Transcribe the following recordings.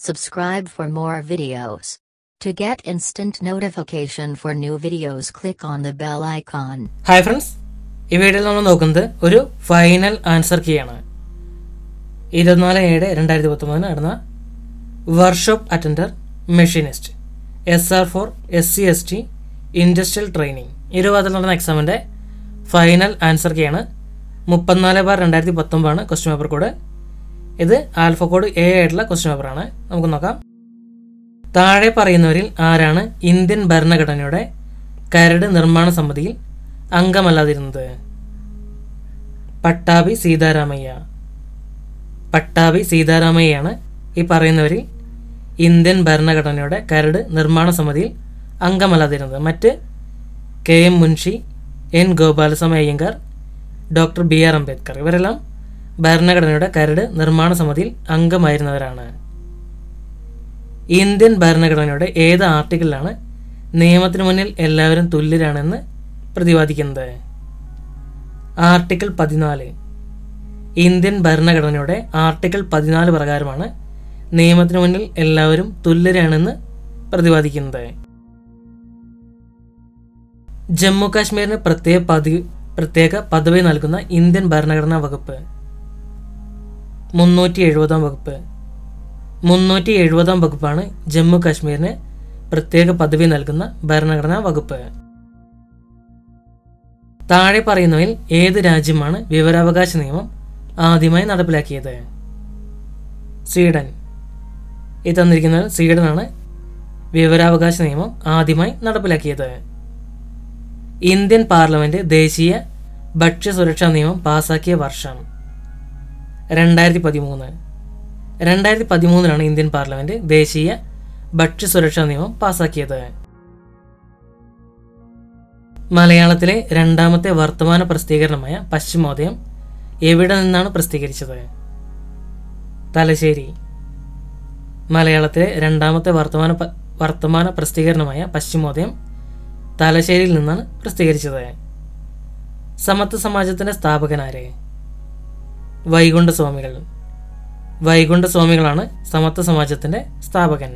Subscribe for more videos. To get instant notification for new videos, click on the bell icon. Hi friends ഈ വീഡിയോയിൽ നമ്മൾ നോക്കുന്നത് ഒരു final answer key ആണ് ഇരുപത്തിനാല് ഏഴ് രണ്ടായിരത്തി പത്തൊമ്പതിന് നടന്ന workshop attender machinist S R four S C S T industrial training ഇരുപതിൽ നടന്ന എക്സാമിൻ്റെ ഫൈനൽ ആൻസർ കീ ആണ് മുപ്പത്തിനാല് ബാർ രണ്ടായിരത്തി പത്തൊമ്പതാണ് ക്വസ്റ്റ്യൻ പേപ്പർ കോഡ് ഇത് ആൽഫ കോഡ് എ ആയിട്ടുള്ള ക്വസ്റ്റ്യൻ പേപ്പറാണ് നമുക്ക് നോക്കാം താഴെ പറയുന്നവരിൽ ആരാണ് ഇന്ത്യൻ ഭരണഘടനയുടെ കരട് നിർമ്മാണ സമിതിയിൽ അംഗമല്ലാതിരുന്നത് പട്ടാഭി സീതാരാമയ്യ പട്ടാഭി സീതാരാമയ്യാണ് ഈ പറയുന്നവരിൽ ഇന്ത്യൻ ഭരണഘടനയുടെ കരട് നിർമ്മാണ സമിതിയിൽ അംഗമല്ലാതിരുന്നത് മറ്റ് K M Munshi N Gopalaswami Ayyangar doctor B R Ambedkar ഇവരെല്ലാം ഭരണഘടനയുടെ കരട് നിർമ്മാണ സമിതിയിൽ അംഗമായിരുന്നവരാണ് ഇന്ത്യൻ ഭരണഘടനയുടെ ഏത് ആർട്ടിക്കിളിലാണ് നിയമത്തിന് മുന്നിൽ എല്ലാവരും തുല്യരാണെന്ന് പ്രതിപാദിക്കുന്നത് ആർട്ടിക്കിൾ പതിനാല് ഇന്ത്യൻ ഭരണഘടനയുടെ ആർട്ടിക്കിൾ പതിനാല് പ്രകാരമാണ് നിയമത്തിന് മുന്നിൽ എല്ലാവരും തുല്യരാണെന്ന് പ്രതിപാദിക്കുന്നത് ജമ്മു കാശ്മീരിന് പ്രത്യേക പദവി പ്രത്യേക പദവി നൽകുന്ന ഇന്ത്യൻ ഭരണഘടനാ വകുപ്പ് മുന്നൂറ്റി എഴുപതാം വകുപ്പ് മുന്നൂറ്റി എഴുപതാം വകുപ്പാണ് ജമ്മു കാശ്മീരിന് പ്രത്യേക പദവി നൽകുന്ന ഭരണഘടനാ വകുപ്പ് താഴെ പറയുന്നവയിൽ ഏത് രാജ്യമാണ് വിവരാവകാശ നിയമം ആദ്യമായി നടപ്പിലാക്കിയത് സ്വീഡൻ ഈ തന്നിരിക്കുന്നത് സ്വീഡനാണ് വിവരാവകാശ നിയമം ആദ്യമായി നടപ്പിലാക്കിയത് ഇന്ത്യൻ പാർലമെന്റ് ദേശീയ ഭക്ഷ്യസുരക്ഷാ നിയമം പാസാക്കിയ വർഷം രണ്ടായിരത്തി പതിമൂന്ന് രണ്ടായിരത്തി പതിമൂന്നിലാണ് ഇന്ത്യൻ പാർലമെന്റ് ദേശീയ ഭക്ഷ്യസുരക്ഷാ നിയമം പാസാക്കിയത് മലയാളത്തിലെ രണ്ടാമത്തെ വർത്തമാന പ്രസിദ്ധീകരണമായ പശ്ചിമോദയം എവിടെ നിന്നാണ് പ്രസിദ്ധീകരിച്ചത് തലശ്ശേരി മലയാളത്തിലെ രണ്ടാമത്തെ വർത്തമാന പ- വർത്തമാന പ്രസിദ്ധീകരണമായ പശ്ചിമോദയം തലശ്ശേരിയിൽ നിന്നാണ് പ്രസിദ്ധീകരിച്ചത് സമത്വ സമാജത്തിന്റെ സ്ഥാപകനാര് വൈകുണ്ഠ സ്വാമികൾ വൈകുണ്ഠ സ്വാമികളാണ് സമത്വ സമാജത്തിന്റെ സ്ഥാപകൻ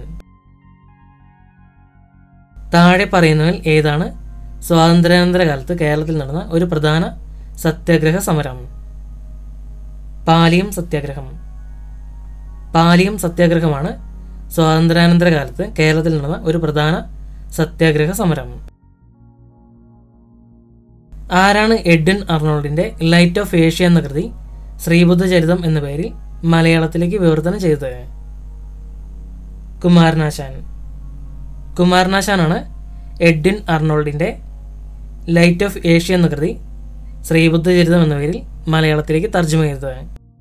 താഴെ പറയുന്നതിൽ ഏതാണ് സ്വാതന്ത്ര്യാനന്തര കാലത്ത് കേരളത്തിൽ നടന്ന ഒരു പ്രധാന സത്യാഗ്രഹ സമരം പാലിയം സത്യാഗ്രഹം പാലിയം സത്യാഗ്രഹമാണ് സ്വാതന്ത്ര്യാനന്തര കാലത്ത് കേരളത്തിൽ നടന്ന ഒരു പ്രധാന സത്യാഗ്രഹ സമരം ആരാണ് എഡ്വിൻ അർണോൾഡിന്റെ ലൈറ്റ് ഓഫ് ഏഷ്യ എന്ന കൃതി ശ്രീബുദ്ധ ചരിതം എന്ന പേരിൽ മലയാളത്തിലേക്ക് വിവർത്തനം ചെയ്തത് കുമാരനാശാൻ കുമാരനാശാനാണ് എഡ്വിൻ അർണോൾഡിന്റെ ലൈറ്റ് ഓഫ് ഏഷ്യ എന്ന കൃതി ശ്രീബുദ്ധ ചരിതം എന്ന പേരിൽ മലയാളത്തിലേക്ക് തർജ്ജമ ചെയ്തത്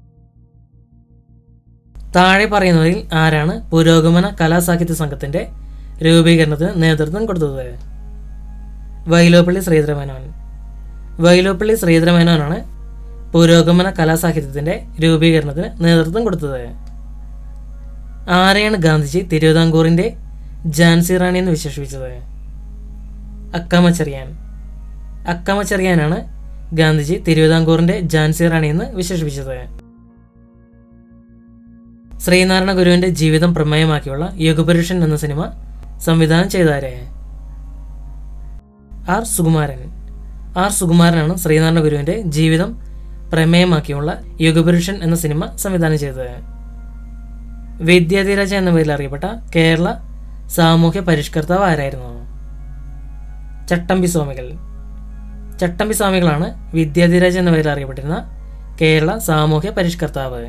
താഴെ പറയുന്നവരിൽ ആരാണ് പുരോഗമന കലാസാഹിത്യ സംഘത്തിന്റെ രൂപീകരണത്തിന് നേതൃത്വം കൊടുത്തത് വൈലോപ്പള്ളി ശ്രീധരമേനോൻ വൈലോപ്പള്ളി ശ്രീധരമേനോനാണ് പുരോഗമന കലാസാഹിത്യത്തിന്റെ രൂപീകരണത്തിന് നേതൃത്വം കൊടുത്തത് ആരെയാണ് ഗാന്ധിജി തിരുവിതാംകൂറിന്റെ ജാൻസി റാണി എന്ന് വിശേഷിപ്പിച്ചത് അക്കാമച്ചെറിയാൻ അക്കാമച്ചെറിയാനാണ് ഗാന്ധിജി തിരുവിതാംകൂറിന്റെ ജാൻസി റാണി എന്ന് വിശേഷിപ്പിച്ചത് ശ്രീനാരായണ ഗുരുവിന്റെ ജീവിതം പ്രമേയമാക്കിയുള്ള യുഗപുരുഷൻ എന്ന സിനിമ സംവിധാനം ചെയ്താരെ ആർ സുകുമാരൻ ആർ സുകുമാരനാണ് ശ്രീനാരായണ ഗുരുവിന്റെ ജീവിതം പ്രമേയമാക്കിയുള്ള യുഗപുരുഷൻ എന്ന സിനിമ സംവിധാനം ചെയ്തത് വിദ്യാധിരാജ എന്ന പേരിൽ അറിയപ്പെട്ട കേരള സാമൂഹ്യ പരിഷ്കർത്താവ് ആരായിരുന്നു ചട്ടമ്പി സ്വാമികൾ ചട്ടമ്പി സ്വാമികളാണ് വിദ്യാധിരാജ എന്ന പേരിൽ അറിയപ്പെട്ടിരുന്ന കേരള സാമൂഹ്യ പരിഷ്കർത്താവ്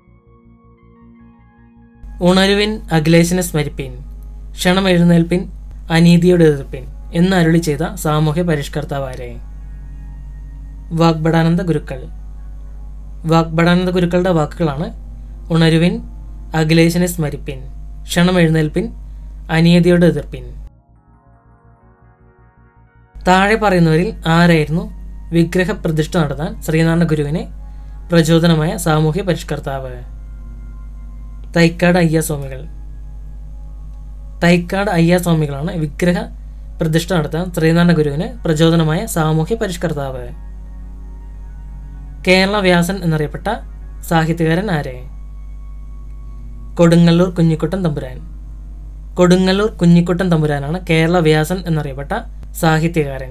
ഉണരുവിൻ അഖിലേശനെ സ്മരിപ്പിൻ ക്ഷണം എഴുന്നേൽപ്പിൻ അനീതിയോട് എതിർപ്പിൻ എന്ന് അരുളി ചെയ്ത സാമൂഹ്യ പരിഷ്കർത്താവ് ആരെ വാഗ്ബടാനന്ദ ഗുരുക്കൾ വാഗ്ബടാനന്ദ ഗുരുക്കളുടെ വാക്കുകളാണ് ഉണരുവിൻ അഖിലേശനെ സ്മരിപ്പിൻ ക്ഷണം എഴുന്നേൽപ്പിൻ അനീതിയോട് എതിർപ്പിൻ താഴെ പറയുന്നവരിൽ ആരായിരുന്നു വിഗ്രഹ പ്രതിഷ്ഠ നടത്താൻ ശ്രീനാരായണ ഗുരുവിനെ പ്രചോദനമായ സാമൂഹ്യ പരിഷ്കർത്താവ് തൈക്കാട് അയ്യാസ്വാമികൾ തൈക്കാട് അയ്യാസ്വാമികളാണ് വിഗ്രഹ പ്രതിഷ്ഠ നടത്താൻ ശ്രീനാരായണ ഗുരുവിന് പ്രചോദനമായ സാമൂഹ്യ പരിഷ്കർത്താവ് കേരള വ്യാസൻ എന്നറിയപ്പെട്ട സാഹിത്യകാരൻ ആരെ കൊടുങ്ങല്ലൂർ കുഞ്ഞിക്കുട്ടൻ തമ്പുരാൻ കൊടുങ്ങല്ലൂർ കുഞ്ഞിക്കുട്ടൻ തമ്പുരാനാണ് കേരള വ്യാസൻ എന്നറിയപ്പെട്ട സാഹിത്യകാരൻ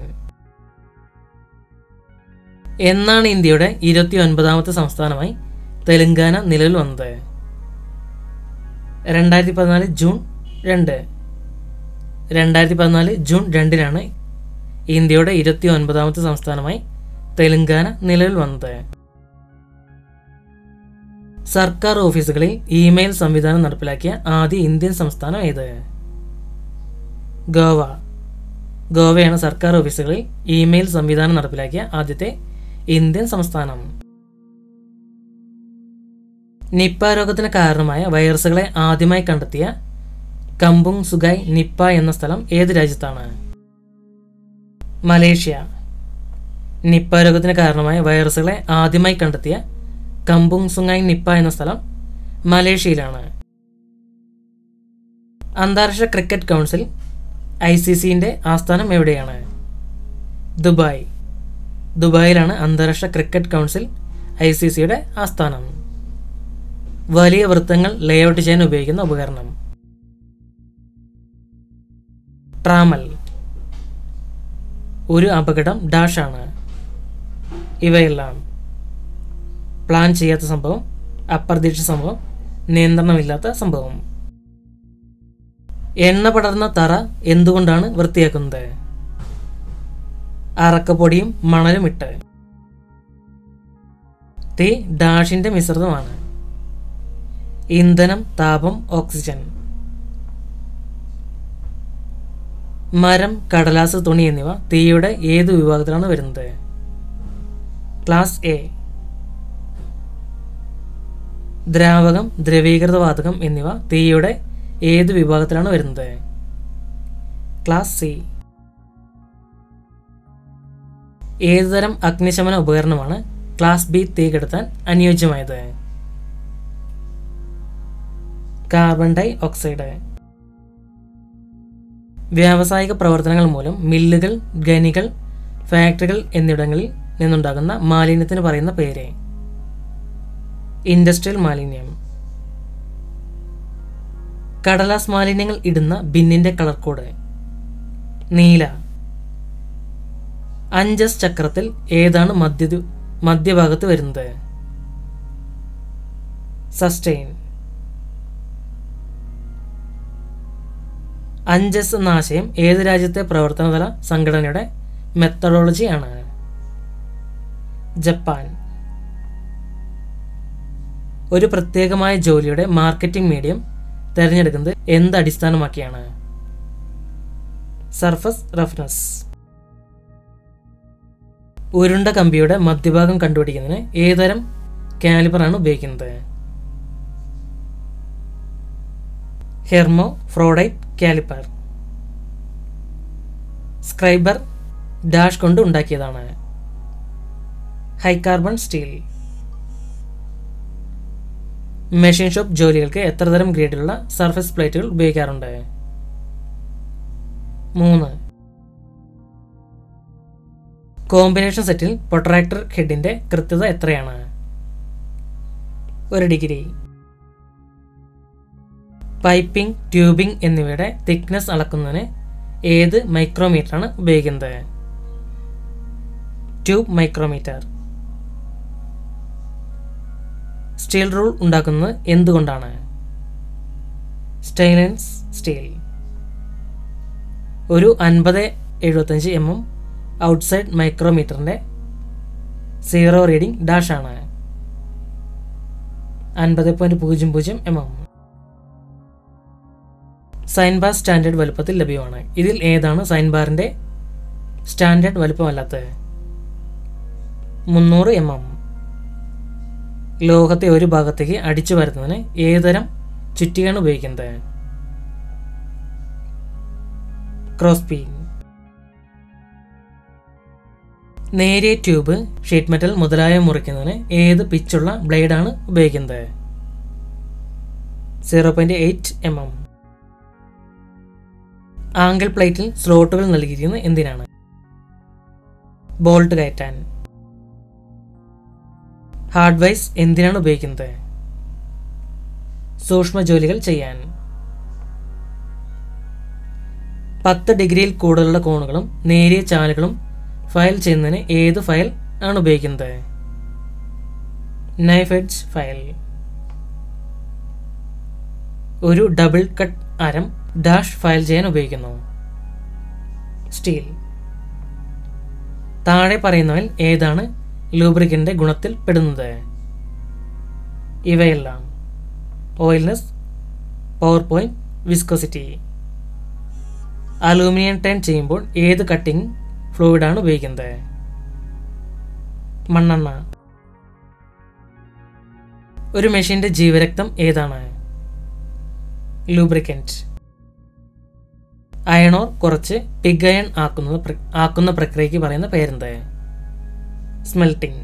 എന്നാണ് ഇന്ത്യയുടെ ഇരുപത്തി ഒൻപതാമത്തെ സംസ്ഥാനമായി തെലങ്കാന നിലവിൽ വന്നത് രണ്ടായിരത്തി പതിനാല് ജൂൺ രണ്ട് രണ്ടായിരത്തി പതിനാല് ജൂൺ രണ്ടിനാണ് ഇന്ത്യയുടെ ഇരുപത്തി ഒൻപതാമത്തെ സംസ്ഥാനമായി തെലങ്കാന നിലവിൽ വന്നത് സർക്കാർ ഓഫീസുകളിൽ ഇമെയിൽ സംവിധാനം നടപ്പിലാക്കിയ ആദ്യ ഇന്ത്യൻ സംസ്ഥാനം ഏത് ഗോവ ഗോവയാണ് സർക്കാർ ഓഫീസുകളിൽ ഇമെയിൽ സംവിധാനം നടപ്പിലാക്കിയ ആദ്യത്തെ ഇന്ത്യൻ സംസ്ഥാനം നിപ്പ രോഗത്തിന് കാരണമായ വൈറസുകളെ ആദ്യമായി കണ്ടെത്തിയ കമ്പുങ് സുഗായ് നിപ്പ എന്ന സ്ഥലം ഏത് രാജ്യത്താണ് മലേഷ്യ നിപ്പ രോഗത്തിന് കാരണമായ വൈറസുകളെ ആദ്യമായി കണ്ടെത്തിയ കമ്പുങ് സുങ്ങായ് നിപ്പ എന്ന സ്ഥലം മലേഷ്യയിലാണ് അന്താരാഷ്ട്ര ക്രിക്കറ്റ് കൗൺസിൽ ഐ സി സിന്റെ ആസ്ഥാനം എവിടെയാണ് ദുബായ് ദുബായിലാണ് അന്താരാഷ്ട്ര ക്രിക്കറ്റ് കൗൺസിൽ ഐ സി സിയുടെ ആസ്ഥാനം വലിയ വൃത്തങ്ങൾ ലേഔട്ട് ചെയ്യാൻ ഉപയോഗിക്കുന്ന ഉപകരണം ട്രാമൽ ഒരു അപകടം ഡാഷാണ് ഇവയെല്ലാം പ്ലാൻ ചെയ്യാത്ത സംഭവം അപ്രതീക്ഷിത സംഭവം നിയന്ത്രണമില്ലാത്ത സംഭവം എണ്ണ പടർന്ന തറ എന്തുകൊണ്ടാണ് വൃത്തിയാക്കുന്നത് അറക്കപ്പൊടിയും മണലും ഇട്ട് തീ ഡാഷിന്റെ മിശ്രിതമാണ് ഇന്ധനം താപം ഓക്സിജൻ മരം കടലാസ് തുണി എന്നിവ തീയുടെ ഏത് വിഭാഗത്തിലാണ് വരുന്നത് ക്ലാസ് എ ദ്രാവകം ദ്രവീകൃത വാതകം എന്നിവ തീയുടെ ഏത് വിഭാഗത്തിലാണ് വരുന്നത് ക്ലാസ് സി ഏതുതരം അഗ്നിശമന ഉപകരണമാണ് ക്ലാസ് ബി തീ കെടുത്താൻ അനുയോജ്യമായത് കാർബൺ ഡൈ ഓക്സൈഡ് വ്യാവസായിക പ്രവർത്തനങ്ങൾ മൂലം മില്ലുകൾ ഖനികൾ ഫാക്ടറികൾ എന്നിവിടങ്ങളിൽ നിന്നുണ്ടാകുന്ന മാലിന്യത്തിന് പറയുന്ന പേര് ഇൻഡസ്ട്രിയൽ മാലിന്യം കടലാസ് മാലിന്യങ്ങൾ ഇടുന്ന ബിന്നിന്റെ കളർ കോഡ് നീല അഞ്ചസ് ചക്രത്തിൽ ഏതാണ് മധ്യ മധ്യഭാഗത്ത് വരുന്നത് സസ്റ്റെയിൻ അഞ്ചസ് എന്ന ആശയം ഏത് രാജ്യത്തെ പ്രവർത്തനതല സംഘടനയുടെ മെത്തഡോളജി ആണ് ജപ്പാൻ ഒരു പ്രത്യേകമായ ജോലിയുടെ മാർക്കറ്റിംഗ് മീഡിയം തിരഞ്ഞെടുക്കുന്നത് എന്ത് അടിസ്ഥാനമാക്കിയാണ് സർഫസ് റഫ്നസ് ഉരുണ്ട കമ്പിയുടെ മധ്യഭാഗം കണ്ടുപിടിക്കുന്നതിന് ഏതരം കാലിബറാണ് ഉപയോഗിക്കുന്നത് hermaphrodite caliper scriber dash കൊണ്ട് ഉണ്ടാക്കിയതാണ് ഹൈകാർബൺ സ്റ്റീൽ മെഷീൻ ഷോപ്പ് ജോലികൾക്ക് എത്ര തരം ഗ്രേഡിലുള്ള സർഫസ് പ്ലേറ്റുകൾ ഉപയോഗിക്കാറുണ്ട് മൂന്ന് കോമ്പിനേഷൻ സെറ്റിൽ പൊട്രാക്ടർ ഹെഡിന്റെ കൃത്യത എത്രയാണ് ഒരു ഡിഗ്രി പൈപ്പിംഗ് ട്യൂബിംഗ് എന്നിവയുടെ തിക്നെസ് അളക്കുന്നതിന് ഏത് മൈക്രോമീറ്ററാണ് ഉപയോഗിക്കുന്നത് ട്യൂബ് മൈക്രോമീറ്റർ സ്റ്റീൽ റൂൾ ഉണ്ടാക്കുന്നത് എന്തുകൊണ്ടാണ് സ്റ്റൈലൻസ് സ്റ്റീൽ ഒരു അൻപത് എഴുപത്തഞ്ച് എം എം ഔട്ട്സൈഡ് മൈക്രോമീറ്ററിൻ്റെ സീറോ റീഡിംഗ് ഡാഷ് ആണ് അൻപത് പോയിന്റ് പൂജ്യം പൂജ്യം M M sine bar standard വലുപ്പത്തിൽ ലഭ്യമാണ് ഇതിൽ ഏതാണ് സൈൻ ബാറിൻ്റെ സ്റ്റാൻഡേർഡ് വലുപ്പമല്ലാത്തത് മുന്നൂറ് എം എം ലോഹത്തെ ഒരു ഭാഗത്തേക്ക് അടിച്ചു വരുന്നതിന് ഏതുതരം ചുറ്റികയാണ് ഉപയോഗിക്കുന്നത് ക്രോസ് പീൻ നേരിയ ട്യൂബ് ഷീറ്റ് മെറ്റൽ മുതലായ മുറിക്കുന്നതിന് ഏത് പിച്ചുള്ള ബ്ലേഡാണ് ഉപയോഗിക്കുന്നത് zero point eight M M angle പ്ലേറ്റിൽ സ്ലോട്ടുകൾ നൽകിയിരിക്കുന്നത് എന്തിനാണ് ബോൾട്ട് കയറ്റാൻ ഹാർഡ് വൈസ് എന്തിനാണ് ഉപയോഗിക്കുന്നത് സൂക്ഷ്മ ജോലികൾ ചെയ്യാൻ പത്ത് ഡിഗ്രിയിൽ കൂടുതലുള്ള കോണുകളും നേരിയ ചാലുകളും ഫയൽ ചെയ്യുന്നതിന് ഏത് ഫയൽ ആണ് ഉപയോഗിക്കുന്നത് നൈഫ് എഡ്ജ് ഫയൽ ഒരു ഡബിൾ കട്ട് ആരം ഡാഷ് ഫയൽ ചെയ്യാൻ ഉപയോഗിക്കുന്നു സ്റ്റീൽ താഴെ പറയുന്നവയിൽ ഏതാണ് ലൂബ്രിക്കന്റെ ഗുണത്തിൽ പെടുന്നത് ഇവയെല്ലാം oiliness power point viscosity aluminium ടൈൻ ചെയ്യുമ്പോൾ ഏത് കട്ടിംഗ് ഫ്ലൂയിഡാണ് ഉപയോഗിക്കുന്നത് മണ്ണെണ്ണ ഒരു മെഷീന്റെ ജീവരക്തം ഏതാണ് ലൂബ്രിക്കൻറ്റ് അയണോർ കുറച്ച് പിഗ് അയൺ ആക്കുന്നത് പ്ര- ആക്കുന്ന പ്രക്രിയയ്ക്ക് പറയുന്ന പേരെന്ത് സ്മെൽട്ടിംഗ്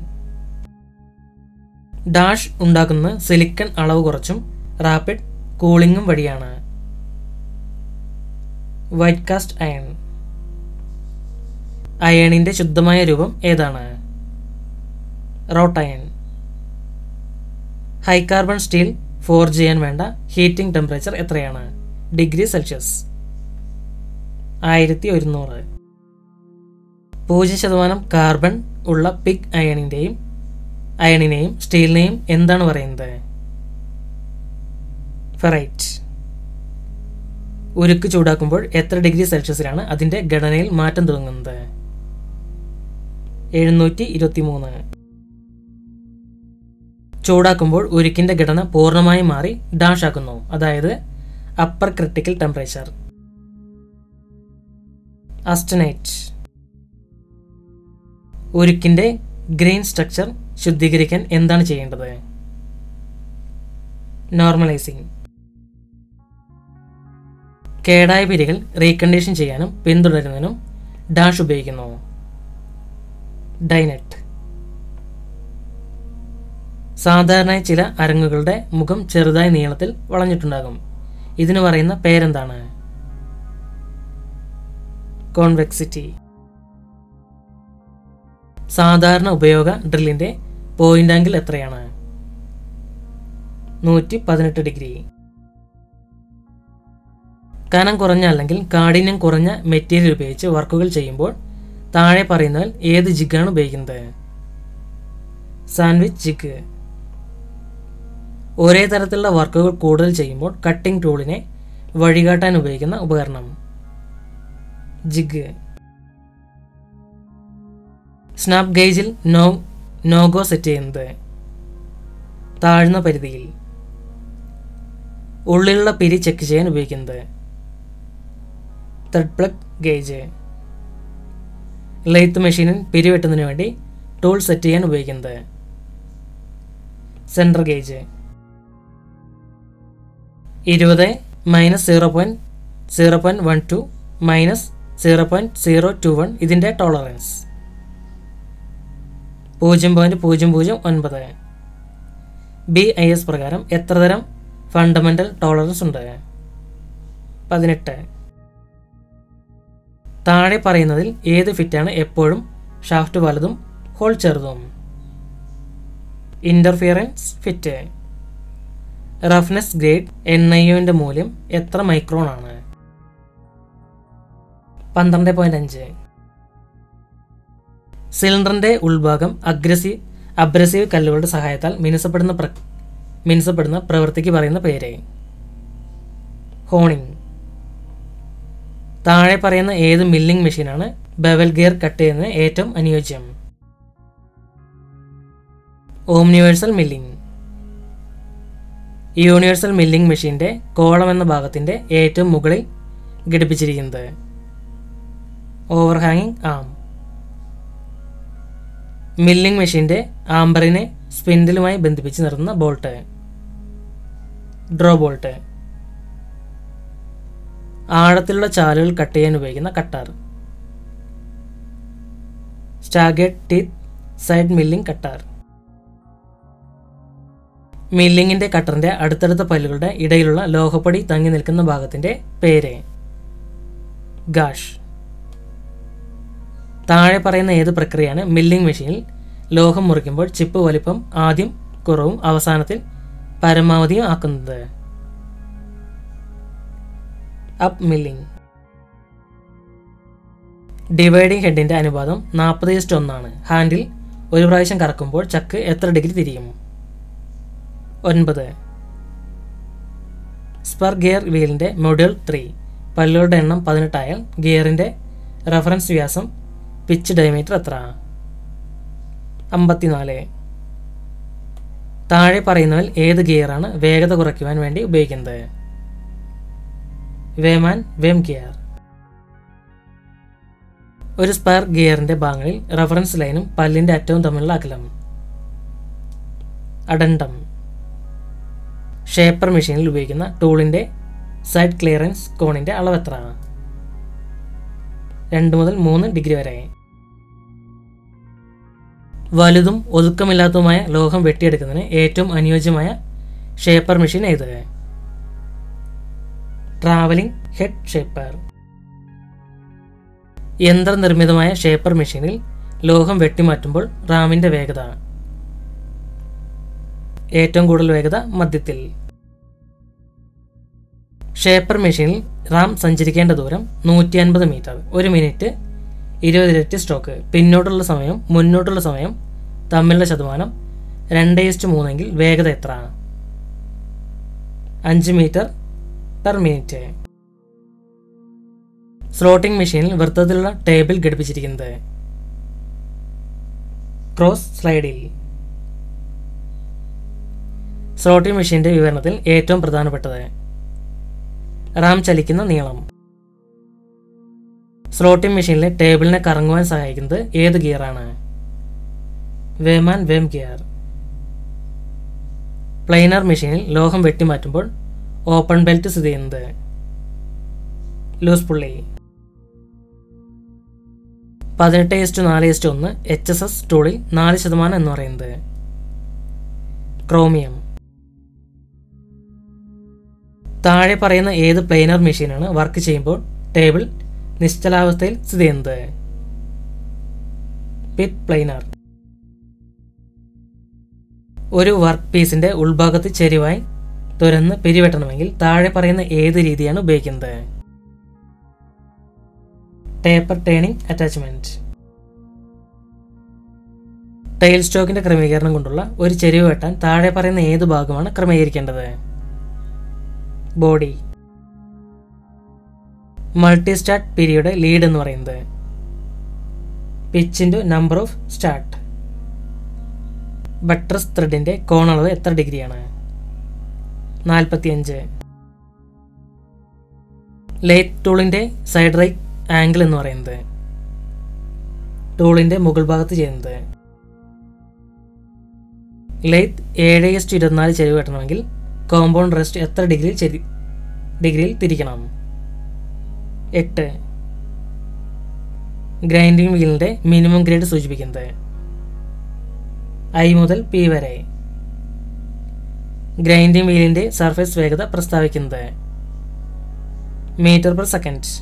ഡാഷ് ഉണ്ടാക്കുന്ന സിലിക്കൺ അളവ് കുറച്ചും റാപ്പിഡ് കൂളിംഗും വഴിയാണ് വൈറ്റ് കാസ്റ്റ് അയൺ അയണിന്റെ ശുദ്ധമായ രൂപം ഏതാണ് wrought iron high carbon steel forge ചെയ്യാൻ വേണ്ട ഹീറ്റിംഗ് ടെമ്പറേച്ചർ എത്രയാണ് ഡിഗ്രി സെൽഷ്യസ് ആയിരത്തി ഒരുന്നൂറ് പൂജ്യം ശതമാനം കാർബൺ ഉള്ള പിഗ് അയണിന്റെയും അയണിനെയും സ്റ്റീലിനെയും എന്താണ് പറയുന്നത് ഫെറൈറ്റ് ഉരുക്ക് ചൂടാക്കുമ്പോൾ എത്ര ഡിഗ്രി സെൽഷ്യസിലാണ് അതിന്റെ ഘടനയിൽ മാറ്റം തുടങ്ങുന്നത് എഴുന്നൂറ്റി ഇരുപത്തി മൂന്ന് ചൂടാക്കുമ്പോൾ ഉരുക്കിന്റെ ഘടന പൂർണ്ണമായും മാറി ഡാഷ് ആക്കുന്നു അതായത് അപ്പർ ക്രിട്ടിക്കൽ ടെമ്പറേച്ചർ അസ്റ്റനൈറ്റ് ഉരുക്കിന്റെ ഗ്രെയിൻ സ്ട്രക്ചർ ശുദ്ധീകരിക്കാൻ എന്താണ് ചെയ്യേണ്ടത് നോർമലൈസിംഗ് കേടായ പിരികൾ റീകണ്ടീഷൻ ചെയ്യാനും പിന്തുടരുന്നതിനും ഡാഷ് ഉപയോഗിക്കുന്നു ഡൈനറ്റ് സാധാരണയായി ചില അരങ്ങുകളുടെ മുഖം ചെറുതായി നീളത്തിൽ വളഞ്ഞിട്ടുണ്ടാകും ഇതിന് പറയുന്ന പേരെന്താണ് കോൺവെക്സിറ്റി സാധാരണ ഉപയോഗ ഡ്രില്ലിന്റെ പോയിന്റ് ആംഗിൾ എത്രയാണ് നൂറ്റി പതിനെട്ട് ഡിഗ്രി കനം കുറഞ്ഞ അല്ലെങ്കിൽ കാഠിന്യം കുറഞ്ഞ മെറ്റീരിയൽ ഉപയോഗിച്ച് വർക്കുകൾ ചെയ്യുമ്പോൾ താഴെ പറയുന്നതിൽ ഏത് ജിഗാണ് ഉപയോഗിക്കുന്നത് സാൻഡ്വിച്ച് ജിഗ് ഒരേ തരത്തിലുള്ള വർക്കുകൾ കൂടുതൽ ചെയ്യുമ്പോൾ കട്ടിംഗ് ടൂളിനെ വഴികാട്ടാൻ ഉപയോഗിക്കുന്ന ഉപകരണം ജിഗ് സ്നാപ്പ് ഗേജിൽ നോ നോഗോ സെറ്റ് ചെയ്യുന്നത് താഴ്ന്ന പരിധിയിൽ ഉള്ളിലുള്ള പിരി ചെക്ക് ചെയ്യാൻ ഉപയോഗിക്കുന്നത് ത്രെഡ് പ്ലഗ് ഗേജ് ലെയ്ത്ത് മെഷീനിൽ പിരി വെട്ടുന്നതിന് വേണ്ടി ടൂൾ സെറ്റ് ചെയ്യാൻ ഉപയോഗിക്കുന്നത് സെൻട്രൽ ഗേജ് ഇരുപത് minus zero point zero point one two minus zero point zero two one ഇതിൻ്റെ ടോളറൻസ് പൂജ്യം പോയിൻറ്റ് പൂജ്യം പൂജ്യം ഒൻപത് ബി ഐ എസ് പ്രകാരം എത്ര തരം ഫണ്ടമെൻ്റൽ ടോളറൻസ് ഉണ്ട് പതിനെട്ട് താഴെ പറയുന്നതിൽ ഏത് ഫിറ്റാണ് എപ്പോഴും ഷാഫ്റ്റ് വലുതും ഹോൾ ചെറുതും interference fit roughness grade N I യുവിൻ്റെ മൂല്യം എത്ര മൈക്രോൺ ആണ് പന്ത്രണ്ട് പോയിന്റ് അഞ്ച് സിലിണ്ടറിന്റെ ഉൾഭാഗം അഗ്രസീവ് അബ്രസീവ് കല്ലുകളുടെ സഹായത്താൽ മിനുസപ്പെടുന്ന പ്ര മിനുസപ്പെടുന്ന പ്രവൃത്തിക്ക് പറയുന്ന പേര് ഹോണിംഗ് താഴെ പറയുന്ന ഏത് മില്ലിംഗ് മെഷീനാണ് ബെവൽ ഗിയർ കട്ട് ചെയ്യുന്നതിന് ഏറ്റവും അനുയോജ്യം ഓംനിവേഴ്സൽ മില്ലിംഗ് യൂണിവേഴ്സൽ മില്ലിംഗ് മെഷീന്റെ കോളം എന്ന ഭാഗത്തിന്റെ ഏറ്റവും മുകളിൽ ഘടിപ്പിച്ചിരിക്കുന്നത് ഓവർഹാങ്ങിങ് ആം മില്ലിംഗ് മെഷീന്റെ ആംബറിനെ സ്പിൻഡിലുമായി ബന്ധിപ്പിച്ച് നിർത്തുന്ന ബോൾട്ട് ഡ്രോ ബോൾട്ട് ആഴത്തിലുള്ള ചാലുകൾ കട്ട് ചെയ്യാൻ ഉപയോഗിക്കുന്ന cutter staggered teeth side milling cutter മില്ലിങ്ങിന്റെ കട്ടറിന്റെ അടുത്തടുത്ത പല്ലുകളുടെ ഇടയിലുള്ള ലോഹപ്പൊടി തങ്ങി നിൽക്കുന്ന ഭാഗത്തിന്റെ പേര് ഗാഷ് താഴെ പറയുന്ന ഏത് പ്രക്രിയയാണ് മില്ലിംഗ് മെഷീനിൽ ലോഹം മുറിക്കുമ്പോൾ ചിപ്പ് വലിപ്പം ആദ്യം കുറവും അവസാനത്തിൽ പരമാവധിയും ആക്കുന്നത് അപ്പ് മില്ലിംഗ് ഡിവൈഡിംഗ് ഹെഡിന്റെ അനുപാതം നാൽപ്പത് ഇസ്റ്റ് ഒന്നാണ് ഹാൻഡിൽ ഒരു പ്രാവശ്യം കറക്കുമ്പോൾ ചക്ക് എത്ര ഡിഗ്രി തിരിയും ഒൻപത് സ്പർ ഗിയർ വീലിന്റെ മൊഡ്യൂൾ ത്രീ പല്ലുകളുടെ എണ്ണം പതിനെട്ടായാൽ ഗിയറിന്റെ റഫറൻസ് വ്യാസം പിച്ച് ഡയമീറ്റർ എത്ര അമ്പത്തിനാല് താഴെ പറയുന്നതിൽ ഏത് ഗിയറാണ് വേഗത കുറയ്ക്കുവാൻ വേണ്ടി ഉപയോഗിക്കുന്നത് വേമാൻ വേം ഗിയർ ഒരു സ്പെയർ ഗിയറിന്റെ ഭാഗങ്ങളിൽ റഫറൻസ് ലൈനും പല്ലിന്റെ അറ്റവും തമ്മിലുള്ള അകലം അഡണ്ടം ഷേപ്പർ മെഷീനിൽ ഉപയോഗിക്കുന്ന ടൂളിന്റെ സൈഡ് ക്ലിയറൻസ് കോണിന്റെ അളവ് എത്ര രണ്ട് മുതൽ മൂന്ന് ഡിഗ്രി വരെ വലുതും ഒതുക്കമില്ലാത്തതുമായ ലോഹം വെട്ടിയെടുക്കുന്നതിന് ഏറ്റവും അനുയോജ്യമായ ഷേപ്പർ മെഷീൻ ഏത് ട്രാവലിംഗ് ഹെഡ് ഷേപ്പർ യന്ത്രനിർമ്മിതമായ ഷേപ്പർ മെഷീനിൽ ലോഹം വെട്ടിമാറ്റുമ്പോൾ റാമിന്റെ വേഗത ഏറ്റവും കൂടുതൽ വേഗത മധ്യത്തിൽ ഷേപ്പർ മെഷീനിൽ റാം സഞ്ചരിക്കേണ്ട ദൂരം നൂറ്റി അൻപത് മീറ്റർ ഒരു മിനിറ്റ് ഇരുപത് ഇരട്ടി സ്ട്രോക്ക് പിന്നോട്ടുള്ള സമയം മുന്നോട്ടുള്ള സമയം തമ്മിലുള്ള ശതമാനം രണ്ട് ഇസ്റ്റ് മൂന്നെങ്കിൽ വേഗത എത്ര അഞ്ച് മീറ്റർ പെർ മിനിറ്റ് സ്ലോട്ടിംഗ് മെഷീനിൽ വൃത്തത്തിലുള്ള ടേബിൾ ഘടിപ്പിച്ചിരിക്കുന്നത് ക്രോസ് സ്ലൈഡിൽ സ്ലോട്ടിംഗ് മെഷീന്റെ വിവരണത്തിൽ ഏറ്റവും പ്രധാനപ്പെട്ടത് റാം ചലിക്കുന്ന നീളം സ്ലോട്ടിംഗ് മെഷീനിലെ ടേബിളിനെ കറങ്ങുവാൻ സഹായിക്കുന്നത് ഏത് ഗിയറാണ് വേമാൻ വേം ഗിയർ പ്ലെയിനർ മെഷീനിൽ ലോഹം വെട്ടിമാറ്റുമ്പോൾ ഓപ്പൺ ബെൽറ്റ് സ്ഥിതി ചെയ്യുന്നത് ലൂസ് പുള്ളി പതിനെട്ട് ഇസ്റ്റു നാല് ഇസ്റ്റു ഒന്ന് എച്ച് എസ് എസ് ടൂളിൽ നാല് ശതമാനം എന്ന് പറയുന്നത് ക്രോമിയം താഴെ പറയുന്ന ഏത് പ്ലെയിനർ മെഷീനാണ് വർക്ക് ചെയ്യുമ്പോൾ ടേബിൾ നിശ്ചലാവസ്ഥയിൽ സ്ഥിതി ചെയ്യുന്നത് പിറ്റ് പ്ലെയിനർ ഒരു വർക്ക് പീസിന്റെ ഉൾഭാഗത്ത് ചെരിവായി തുരന്ന് പിരിവെട്ടണമെങ്കിൽ താഴെ പറയുന്ന ഏത് രീതിയാണ് ഉപയോഗിക്കുന്നത് ടേപ്പർ ടേണിംഗ് അറ്റാച്ച്മെന്റ് ടൈൽ സ്റ്റോക്കിന്റെ ക്രമീകരണം കൊണ്ടുള്ള ഒരു ചെരിവ് വെട്ടാൻ താഴെ പറയുന്ന ഏത് ഭാഗമാണ് ക്രമീകരിക്കേണ്ടത് body multi start period lead എന്ന് പറയുന്നത് pitch into number of start buttress ത്രെഡിന്റെ കോണളവ് എത്ര ഡിഗ്രിയാണ് നാൽപ്പത്തിയഞ്ച് ലേറ്റ് ടൂളിന്റെ സൈഡ് റൈറ്റ് ആംഗിൾ എന്ന് പറയുന്നത് ടൂളിന്റെ മുകൾ ഭാഗത്ത് ചെയ്യുന്നത് ലേത്ത് ഏഴ് എസ്റ്റ് ഇരുപത്തിനാല് ചെരിവ് വെട്ടണമെങ്കിൽ കോമ്പൗണ്ട് റെസ്റ്റ് എത്ര ഡിഗ്രിയിൽ ചെരി ഡിഗ്രിയിൽ തിരിക്കണം എട്ട് ഗ്രൈൻഡിംഗ് വീലിന്റെ മിനിമം ഗ്രേഡ് സൂചിപ്പിക്കുന്നത് ഐ മുതൽ പി വരെ ഗ്രൈൻഡിംഗ് വീലിന്റെ സർഫേസ് വേഗത പ്രസ്താവിക്കുന്നത് മീറ്റർ പെർ സെക്കൻഡ്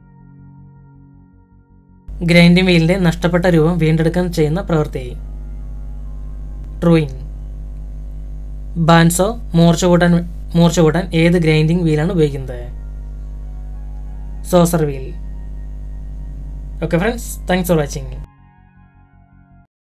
ഗ്രൈൻഡിംഗ് വീലിന്റെ നഷ്ടപ്പെട്ട രൂപം വീണ്ടെടുക്കാൻ ചെയ്യുന്ന പ്രവൃത്തി ട്രൂയിങ് ബാൻസോ മൂർച്ച കൂട്ടാൻ മൂർച്ച കൂട്ടാൻ ഏത് ഗ്രൈൻഡിംഗ് വീലാണ് ഉപയോഗിക്കുന്നത് saucer wheel okay friends thanks for watching